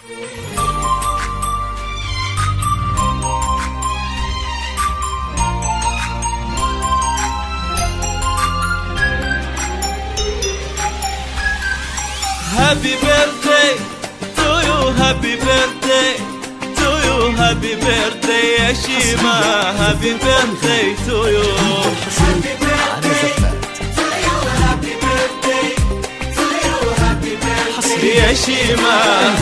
Happy birthday to you, happy birthday to you, happy birthday يا شيما happy birthday to you حصري على زفات حصري يا شيما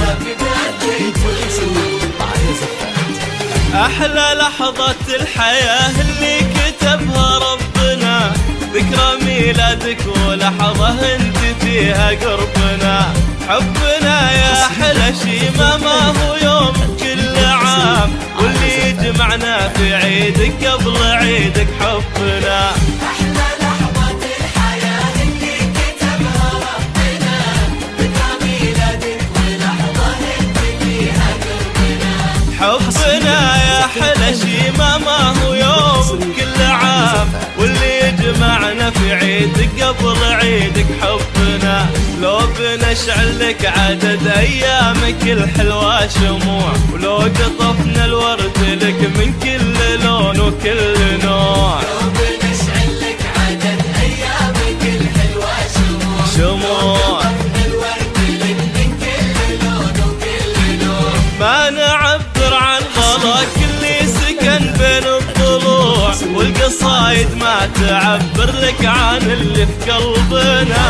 على زفات أحلى لحظة الحياة اللي كتبها ربنا ذكرى ميلادك ولحظة انت فيها قربنا حبنا يا أحلى شيما ما هو يوم كل عام واللي يجمعنا في عيدك قبل عيدك حبنا أحلى لحظة الحياة اللي كتبها ربنا ذكرى ميلادك ولحظة انت فيها قربنا حبنا يا حلا شيما ما هو يوم كل عام واللي يجمعنا في عيدك قبل عيدك حبنا لو بنشعل لك عدد ايامك الحلوة شموع ولو قطفنا الورد لك من كل لون وكل نوع وبنشعل لك عدد أيامك الحلوة شموع شموع الورد لك من كل لون وكل لون ما نعبر عن غلاك اللي سكن بين الضلوع والقصايد ما تعبر لك عن اللي في قلبنا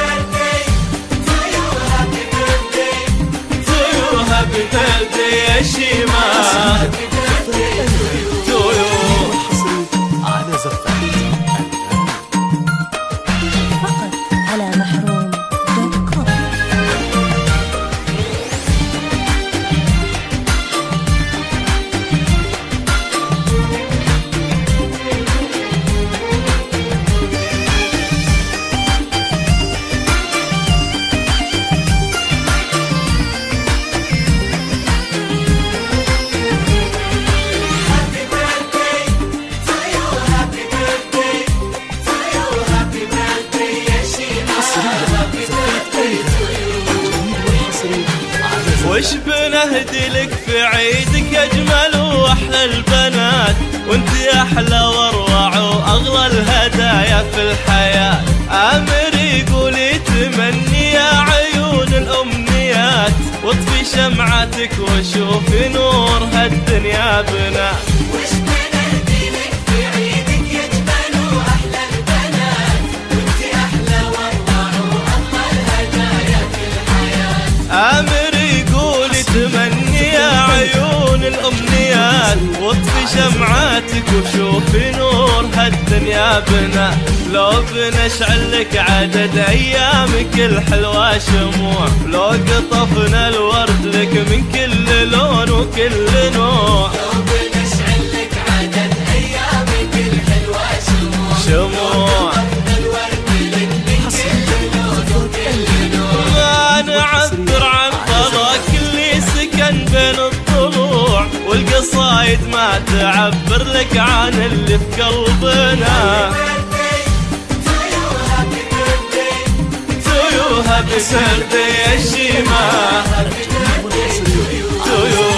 To you, happy birthday يا شيما To you حصري على زفات فقط على محروم دوت كوم حصري على زفات وش بنهدي لك في عيدك اجمل واحلى البنات وانت احلى واروع واغلى الهدايا في الحياه امر يقول يتمني يا عيون الامنيات واطفي شمعتك وشوفي نور هالدنيا بنات وش بنهدي لك في عيدك يجمل وأحلى البنات وانت أحلى والله وأغلى الهدايا في الحياة امر يقول تمني يا عيون الامنيات واطفي شمعاتك وشوفي نور هالدنيا بنا لو بنشعل لك عدد ايامك الحلوة شموع لو قطفنا الورد لك من كل لون وكل نوع وبنشعل لك عدد أيامك الحلوة شموع شموع الورد لك من كل لون وكل لون ما نعبر عن فضاك اللي سكن بين الضلوع والقصايد ما تعبر لك عن اللي في قلبنا To you, happy birthday يا شيما To you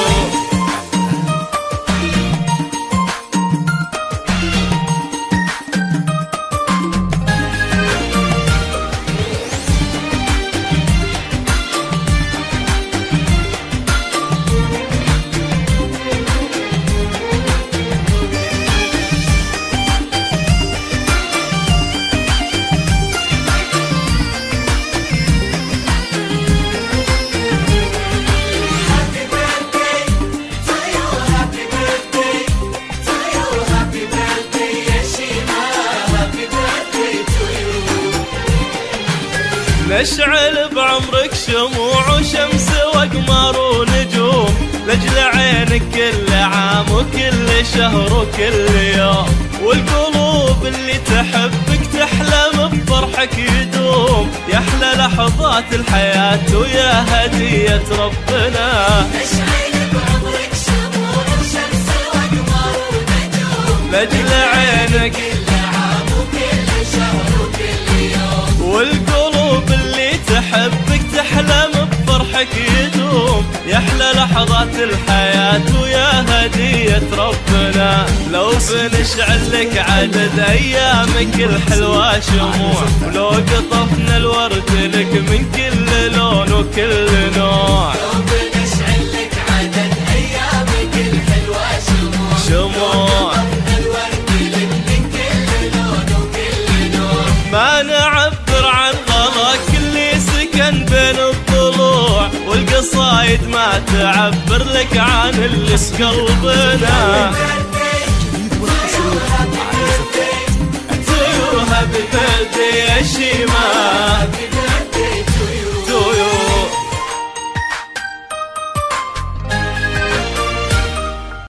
نشعل بعمرك شموع وشمس واقمار ونجوم لاجل عينك كل عام وكل شهر وكل يوم والقلوب اللي تحبك تحلم بفرحك يدوم يا احلى لحظات الحياة ويا هدية ربنا نشعل بعمرك شموع وشمس وأقمار ونجوم لاجل عينك كل عام وكل شهر وكل يوم والقلوب اللي تحبك تحلم بفرحك فرحك يدوم يحلى لحظات الحياة ويا هدية ربنا لو بنشعل لك عدد أيامك الحلوة شموع ولو قطفنا الورد لك من كل لون وكل نوع لو بنشعل لك عدد ايامك الحلوه شموع شموع الورد لك من كل لون وكل نوع ما نعبر عن غلاك اللي سكن بين الضلوع والقصايد ما تعبر لك عن اللي في قلبنا جديد والحصري على زفة طيور هابي بيرثدي يا شيماء